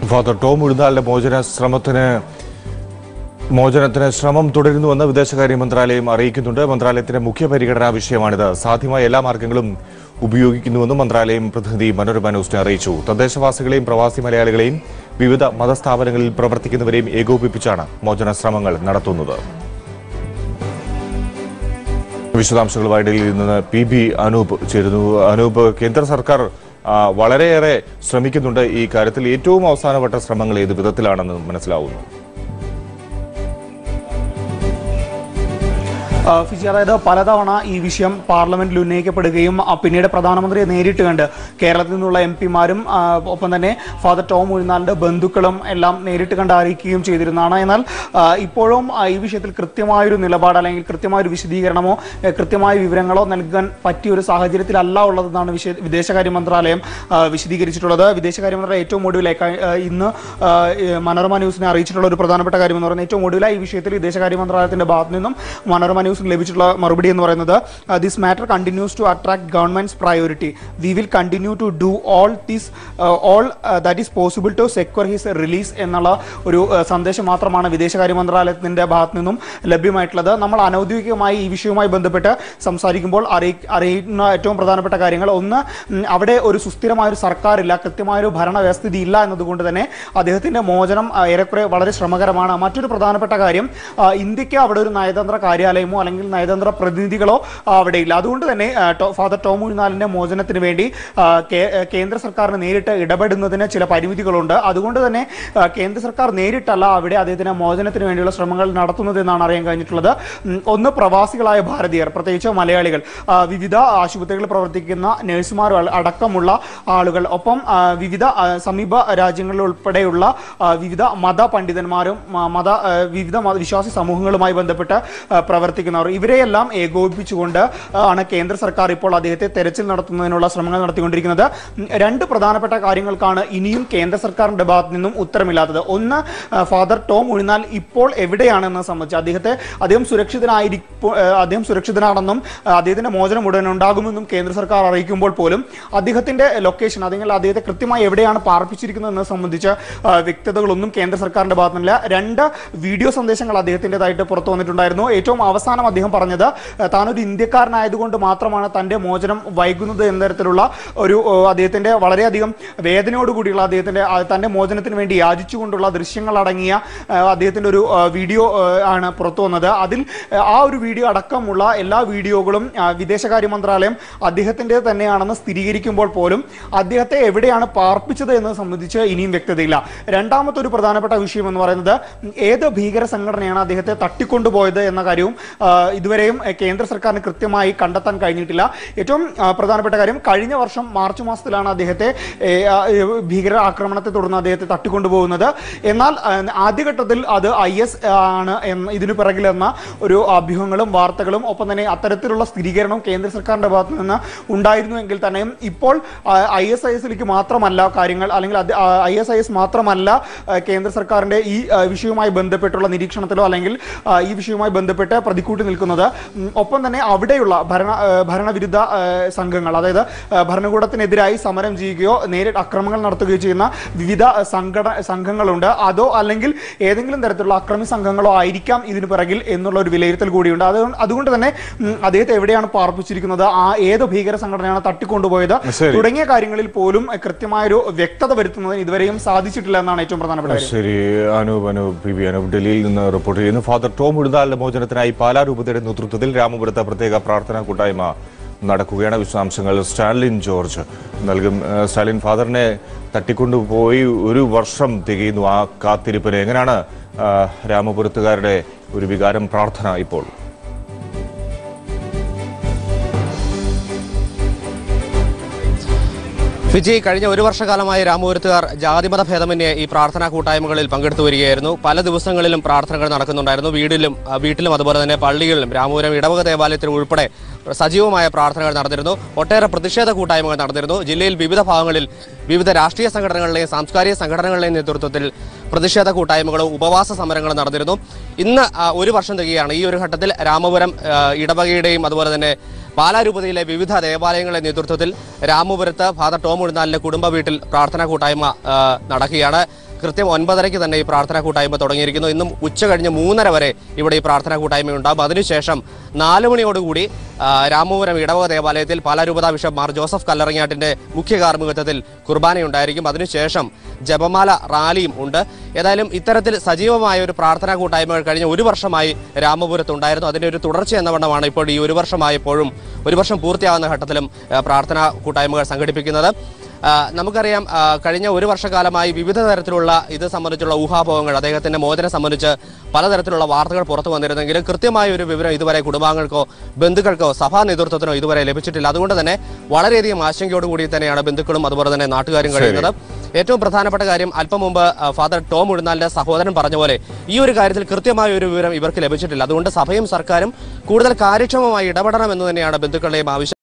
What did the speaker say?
Father Tom ഉഴുന്നാലിന്റെ മോചന ശ്രമത്തിന് മോചനത്തിന് ശ്രമം തുടരുന്നുവെന്ന് വിദേശകാര്യ മന്ത്രാലയം അറിയിക്കുന്നുണ്ട് മന്ത്രാലയത്തിന്റെ മുഖ്യ പരിഗണനാ വിഷയമാണിത് സാധ്യമായ എല്ലാ മാർഗങ്ങളും ഉപയോഗിക്കുന്നുവെന്നും മന്ത്രാലയം പ്രതിനിധി മനോരമ ന്യൂസിനെ അറിയിച്ചു തദ്ദേശവാസികളെയും പ്രവാസി മലയാളികളെയും വിവിധ മതസ്ഥാപനങ്ങളിൽ പ്രവർത്തിക്കുന്നവരെയും ഏകോപിപ്പിച്ചാണ് മോചന ശ്രമങ്ങൾ നടത്തുന്നത് വിശദാംശങ്ങളുമായി ഡൽഹിയിൽ നിന്ന് പി ബി അനൂപ് ചേരുന്നു അനൂപ് കേന്ദ്ര സർക്കാർ ആ, വളരെയേറെ ശ്രമിക്കുന്നുണ്ട് ഈ കാര്യത്തിൽ ഏറ്റവും അവസാനപ്പെട്ട ശ്രമങ്ങൾ ഏത് വിധത്തിലാണെന്ന് മനസ്സിലാവുന്നു ആ, ഫിജി അതായത് പലതവണ ഈ വിഷയം പാർലമെന്റിൽ ഉന്നയിക്കപ്പെടുകയും ആ, പിന്നീട് പ്രധാനമന്ത്രിയെ നേരിട്ട് കണ്ട് കേരളത്തിൽ നിന്നുള്ള എം പിമാരും ഒപ്പം തന്നെ ഫാദർ ടോം ഉഴുന്നാലിന്റെ ബന്ധുക്കളും എല്ലാം നേരിട്ട് കണ്ട് അറിയിക്കുകയും ചെയ്തിരുന്നതാണ് എന്നാൽ ആ, ഇപ്പോഴും ആ, ഈ വിഷയത്തിൽ കൃത്യമായൊരു നിലപാട് അല്ലെങ്കിൽ കൃത്യമായൊരു വിശദീകരണമോ ഏ, കൃത്യമായ വിവരങ്ങളോ നൽകാൻ പറ്റിയ ഒരു സാഹചര്യത്തിലല്ല ഉള്ളതെന്നാണ് വിശ വിദേശകാര്യ മന്ത്രാലയം ആ, വിശദീകരിച്ചിട്ടുള്ളത് വിദേശകാര്യ മന്ത്രാലയം ഏറ്റവും ഒടുവിലായി കഴി- ആ, ഇന്ന് ആ, ഏ, മനോരമ ന്യൂസിനെ അറിയിച്ചിട്ടുള്ള ഒരു പ്രധാനപ്പെട്ട കാര്യം എന്ന് പറയുന്നത് ഏറ്റവും ഒടുവിലായി ഈ വിഷയത്തിൽ വിദേശകാര്യ മന്ത്രാലയത്തിന്റെ ഭാഗത്തു നിന്നും മനോരമ ന്യൂസിന് ലഭിച്ചിട്ടുള്ള മറുപടി എന്ന് പറയുന്നത് this matter continues to attract government's priority we will continue to do all this all that is possible to secure his release എന്നുള്ള ഒരു uh, സന്ദേശം മാത്രമാണ് വിദേശകാര്യ മന്ത്രാലയത്തിന്റെ ഭാഗത്തു നിന്നും ലഭ്യമായിട്ടുള്ളത് നമ്മൾ അനൗദ്യോഗികമായി ഈ വിഷയവുമായി ബന്ധപ്പെട്ട് സംസാരിക്കുമ്പോൾ അറിയി അറിയുന്ന ഏറ്റവും പ്രധാനപ്പെട്ട കാര്യങ്ങൾ ഒന്ന് ഉം, അവിടെ ഒരു സുസ്ഥിരമായ ഒരു സർക്കാരില്ല കൃത്യമായ ഒരു ഭരണവ്യവസ്ഥിതി ഇല്ല എന്നതുകൊണ്ട് തന്നെ അദ്ദേഹത്തിന്റെ മോചനം ആ, ഏറെക്കുറെ വളരെ ശ്രമകരമാണ് മറ്റൊരു പ്രധാനപ്പെട്ട കാര്യം ആ, ഇന്ത്യക്ക് അവിടെ ഒരു നയതന്ത്ര കാര്യാലയമോ അല്ലെങ്കിൽ നയതന്ത്ര പ്രതിനിധികളോ ആ, അവിടെ ഇല്ല അതുകൊണ്ട് തന്നെ ആ, ടോ- ഫാദർ ടോം ഉഴുന്നാലിന്റെ മോചനത്തിന് വേണ്ടി ആ, കേ- ആ, കേന്ദ്ര സർക്കാരിന് നേരിട്ട് ഇടപെടുന്നതിന് ചില പരിമിതികളുണ്ട് അതുകൊണ്ട് തന്നെ ആ, കേന്ദ്ര സർക്കാർ നേരിട്ടല്ല അവിടെ അദ്ദേഹത്തിന് മോചനത്തിന് വേണ്ടിയുള്ള ശ്രമങ്ങൾ നടത്തുന്നത് എന്നാണ് അറിയാൻ കഴിഞ്ഞിട്ടുള്ളത് ഉം, ഒന്ന് പ്രവാസികളായ ഭാരതീയർ പ്രത്യേകിച്ച് മലയാളികൾ ആ, വിവിധ ആശുപത്രികളിൽ പ്രവർത്തിക്കുന്ന നഴ്സുമാർ അടക്കമുള്ള ആളുകൾ ഒപ്പം ആ, വിവിധ ആ, സമീപ രാജ്യങ്ങളിൽ ഉൾപ്പെടെയുള്ള ആ, വിവിധ മത പണ്ഡിതന്മാരും മ- മത ആ, വിവിധ മത വിശ്വാസി സമൂഹങ്ങളുമായി ബന്ധപ്പെട്ട് ആ, പ്രവർത്തിക്കുന്നവർ ഇവരെയെല്ലാം ഏകോപിപ്പിച്ചുകൊണ്ട് ആ, ആണ് കേന്ദ്ര സർക്കാർ ഇപ്പോൾ അദ്ദേഹത്തെ തെരച്ചിൽ നടത്തുന്നതിനുള്ള ശ്രമങ്ങൾ നടത്തിക്കൊണ്ടിരിക്കുന്നത് ഉം, രണ്ട് പ്രധാനപ്പെട്ട കാര്യങ്ങൾക്കാണ് ഇനിയും കേന്ദ്ര സർക്കാരിന്റെ ഭാഗത്ത് നിന്നും ഉത്തരമില്ലാത്തത് ഒന്ന് ആ, ഫാദർ ടോം ഉഴുന്നാൽ ഇപ്പോൾ എവിടെയാണെന്ന് സംബന്ധിച്ച് അദ്ദേഹത്തെ അദ്ദേഹം സുരക്ഷിതനായിരിക്കും അദ്ദേഹം സുരക്ഷിതനാണെന്നും ആ, അദ്ദേഹത്തിന്റെ മോചനം ഉടൻ ഉണ്ടാകുമെന്നും കേന്ദ്ര സർക്കാർ അറിയിക്കുമ്പോൾ പോലും അദ്ദേഹത്തിന്റെ ലൊക്കേഷൻ അല്ലെങ്കിൽ അദ്ദേഹത്തെ കൃത്യമായി എവിടെയാണ് പാർപ്പിച്ചിരിക്കുന്നത് എന്നത് സംബന്ധിച്ച് ആ, വ്യക്തതകളൊന്നും കേന്ദ്ര സർക്കാരിന്റെ ഭാഗത്തുനിന്നില്ല രണ്ട് വീഡിയോ സന്ദേശങ്ങൾ അദ്ദേഹത്തിൻ്റെതായിട്ട് പുറത്തു വന്നിട്ടുണ്ടായിരുന്നു ഏറ്റവും അവസാനം അദ്ദേഹം പറഞ്ഞത് ആ, താനൊരു ഇന്ത്യക്കാരനായതുകൊണ്ട് മാത്രമാണ് തന്റെ മോചനം വൈകുന്നത് എന്ന തരത്തിലുള്ള ഒരു ആ, അദ്ദേഹത്തിന്റെ വളരെയധികം വേദനയോടുകൂടിയുള്ള അദ്ദേഹത്തിന്റെ ആ, തന്റെ മോചനത്തിന് വേണ്ടി യാചിച്ചുകൊണ്ടുള്ള ദൃശ്യങ്ങൾ അടങ്ങിയ ആ, അദ്ദേഹത്തിന്റെ ഒരു ആ, വീഡിയോ ആ, ആണ് പുറത്തു വന്നത് അതിൽ ആ, ആ ഒരു വീഡിയോ അടക്കമുള്ള എല്ലാ വീഡിയോകളും ആ, വിദേശകാര്യ മന്ത്രാലയം അദ്ദേഹത്തിന്റെ തന്നെയാണെന്ന് സ്ഥിരീകരിക്കുമ്പോൾ പോലും അദ്ദേഹത്തെ എവിടെയാണ് പാർപ്പിച്ചത് എന്നത് സംബന്ധിച്ച് ഇനിയും വ്യക്തതയില്ല രണ്ടാമത്തെ ഒരു പ്രധാനപ്പെട്ട വിഷയം എന്ന് പറയുന്നത് ഏത് ഭീകര സംഘടനയാണ് അദ്ദേഹത്തെ തട്ടിക്കൊണ്ടുപോയത് എന്ന കാര്യവും ആ, ഇതുവരെയും ആ, കേന്ദ്ര സർക്കാരിന് കൃത്യമായി കണ്ടെത്താൻ കഴിഞ്ഞിട്ടില്ല ഏറ്റവും ആ, പ്രധാനപ്പെട്ട കാര്യം കഴിഞ്ഞ വർഷം മാർച്ച് മാസത്തിലാണ് അദ്ദേഹത്തെ ഏ, ആ, ഏ, ഭീകര ആക്രമണത്തെ തുടർന്ന് അദ്ദേഹത്തെ തട്ടിക്കൊണ്ടുപോകുന്നത് എന്നാൽ ആ, ആദ്യഘട്ടത്തിൽ അത് ഐ എസ് ആണ് എന്ന് ഇതിനു പിറകിലെന്ന ഒരു അഭ്യൂഹങ്ങളും വാർത്തകളും ഒപ്പം തന്നെ അത്തരത്തിലുള്ള സ്ഥിരീകരണവും കേന്ദ്ര സർക്കാരിന്റെ ഭാഗത്തു നിന്ന് ഉണ്ടായിരുന്നുവെങ്കിൽ തന്നെയും ഇപ്പോൾ ഐ എസ് ഐ എസിലേക്ക് മാത്രമല്ല കാര്യങ്ങൾ അല്ലെങ്കിൽ ഐ എസ് ഐ എസ് മാത്രമല്ല ആ, കേന്ദ്ര സർക്കാരിന്റെ ഈ ആ, വിഷയവുമായി ബന്ധപ്പെട്ടുള്ള നിരീക്ഷണത്തിലോ അല്ലെങ്കിൽ ആ, ഈ വിഷയവുമായി ബന്ധപ്പെട്ട് പ്രതിക്കൂട്ടി നിൽക്കുന്നത് ഉം, ഒപ്പം തന്നെ അവിടെയുള്ള ഭരണ ആ, ഭരണവിരുദ്ധ ആ, സംഘങ്ങൾ അതായത് ആ, ഭരണകൂടത്തിനെതിരായി സമരം ചെയ്യുകയോ നേരിട്ട് അക്രമങ്ങൾ നടത്തുകയോ ചെയ്യുന്ന വിവിധ സംഘട സംഘങ്ങളുണ്ട് അതോ അല്ലെങ്കിൽ ഏതെങ്കിലും തരത്തിലുള്ള അക്രമി സംഘങ്ങളോ ആയിരിക്കാം ഇതിന് പിറകിൽ എന്നുള്ള ഒരു വിലയിരുത്തൽ കൂടിയുണ്ട് അത് അതുകൊണ്ട് തന്നെ ഉം, അദ്ദേഹത്തെ എവിടെയാണ് പാർപ്പിച്ചിരിക്കുന്നത് ആ ഏത് ഭീകര സംഘടനയാണ് തട്ടിക്കൊണ്ടുപോയത് ശരി. തുടങ്ങിയ കാര്യങ്ങളിൽ പോലും അഹ്, കൃത്യമായൊരു വ്യക്തത വരുത്തുന്നതിന് ഇതുവരെയും സാധിച്ചിട്ടില്ല എന്നാണ് ഏറ്റവും പ്രധാനപ്പെട്ട കാര്യം ശരി അനൂപ് അനൂപ് പി ബി അനൂപ് ഡൽഹിയിൽ നിന്ന് റിപ്പോർട്ട് ചെയ്യുന്നു ഫാദർ ടോം ഉഴുതാലിന്റെ മോചനത്തിനായി പാലാ രൂപതയുടെ നേതൃത്വത്തിൽ രാമപുരത്ത് പ്രത്യേക പ്രാർത്ഥനാ കൂട്ടായ്മ നടക്കുകയാണ് വിശദാംശങ്ങൾ സ്റ്റാലിൻ ജോർജ് നൽകും ഏഹ് സ്റ്റാലിൻ ഫാദറിനെ തട്ടിക്കൊണ്ടുപോയി ഒരു വർഷം തികയുന്നു ആ കാത്തിരിപ്പിന് എങ്ങനെയാണ് ആഹ് രാമപുരത്തുകാരുടെ ഒരു വികാരം പ്രാർത്ഥന ഇപ്പോൾ ഫിജി കഴിഞ്ഞ ഒരു വർഷക്കാലമായി രാമപുരത്തുകാർ ജാതിമത ഭേദമന്യേ ഈ പ്രാർത്ഥനാ കൂട്ടായ്മകളിൽ പങ്കെടുത്തു വരികയായിരുന്നു പല ദിവസങ്ങളിലും പ്രാർത്ഥനകൾ നടക്കുന്നുണ്ടായിരുന്നു വീടിലും ആ, വീട്ടിലും അതുപോലെ തന്നെ പള്ളികളിലും രാമപുരം ഇടവക ദേവാലയത്തിൽ ഉൾപ്പെടെ സജീവമായ പ്രാർത്ഥനകൾ നടന്നിരുന്നു ഒട്ടേറെ പ്രതിഷേധ കൂട്ടായ്മകൾ നടന്നിരുന്നു ജില്ലയിൽ വിവിധ ഭാഗങ്ങളിൽ വിവിധ രാഷ്ട്രീയ സംഘടനകളുടെയും സാംസ്കാരിക സംഘടനകളുടെയും നേതൃത്വത്തിൽ പ്രതിഷേധ കൂട്ടായ്മകളും ഉപവാസ സമരങ്ങളും നടന്നിരുന്നു ഇന്ന് ആ, ഒരു വർഷം തികയാണ് ഈ ഒരു ഘട്ടത്തിൽ രാമപുരം ആ, ഇടവകയുടെയും അതുപോലെ തന്നെ പാലാരൂപതയിലെ വിവിധ ദേവാലയങ്ങളുടെ നേതൃത്വത്തിൽ രാമപുരത്ത് ഫാദർ ടോം ഉഴുന്നാലിന്റെ കുടുംബ വീട്ടിൽ പ്രാർത്ഥനാ കൂട്ടായ്മ ആ, നടക്കുകയാണ് കൃത്യം ഒൻപതരയ്ക്ക് തന്നെ ഈ പ്രാർത്ഥനാ കൂട്ടായ്മ തുടങ്ങിയിരിക്കുന്നു ഇന്നും ഉച്ച കഴിഞ്ഞ് മൂന്നര വരെ ഇവിടെ ഈ പ്രാർത്ഥനാ കൂട്ടായ്മ ഉണ്ടാകും അതിനുശേഷം നാല് മണിയോടുകൂടി ആ, രാമപുരം ഇടവക ദേവാലയത്തിൽ പാലാരൂപത ബിഷപ്പ് മാർ ജോസഫ് കല്ലറങ്ങാട്ടിന്റെ മുഖ്യ കാർമ്മികത്വത്തിൽ കുർബാനയുണ്ടായിരിക്കും അതിനുശേഷം ജപമാല റാലിയും ഉണ്ട് ഏതായാലും ഇത്തരത്തിൽ സജീവമായ ഒരു പ്രാർത്ഥനാ കൂട്ടായ്മകൾ കഴിഞ്ഞ ഒരു വർഷമായി രാമപുരത്തുണ്ടായിരുന്നു അതിന്റെ ഒരു തുടർച്ച എന്ന വണ്ണമാണ് ഇപ്പോൾ ഈ ഒരു വർഷമായപ്പോഴും ഒരു വർഷം പൂർത്തിയാകുന്ന ഘട്ടത്തിലും ആ, പ്രാർത്ഥനാ കൂട്ടായ്മകൾ സംഘടിപ്പിക്കുന്നത് ആ, നമുക്കറിയാം ആ, കഴിഞ്ഞ ഒരു വർഷക്കാലമായി വിവിധ തരത്തിലുള്ള ഇത് സംബന്ധിച്ചുള്ള ഊഹാപോഹങ്ങൾ അദ്ദേഹത്തിന്റെ മോചനം സംബന്ധിച്ച് പലതരത്തിലുള്ള വാർത്തകൾ പുറത്തു വന്നിരുന്നെങ്കിലും കൃത്യമായ ഒരു വിവരം ഇതുവരെ കുടുംബാംഗങ്ങൾക്കോ ബന്ധുക്കൾക്കോ സഭാ നേതൃത്വത്തിനോ ഇതുവരെ ലഭിച്ചിട്ടില്ല അതുകൊണ്ട് തന്നെ വളരെയധികം ആശങ്കയോടുകൂടി തന്നെയാണ് ബന്ധുക്കളും അതുപോലെ തന്നെ നാട്ടുകാരും കഴിയുന്നത് ഏറ്റവും പ്രധാനപ്പെട്ട കാര്യം അല്പം മുമ്പ് ആ, ഫാദർ ടോം ഉഴുന്നാലിന്റെ സഹോദരൻ പറഞ്ഞ പോലെ ഈ ഒരു കാര്യത്തിൽ കൃത്യമായ ഒരു വിവരം ഇവർക്ക് ലഭിച്ചിട്ടില്ല അതുകൊണ്ട് സഭയും സർക്കാരും കൂടുതൽ കാര്യക്ഷമമായി ഇടപെടണം എന്ന് തന്നെയാണ് ബന്ധുക്കളുടെയും ആവശ്യം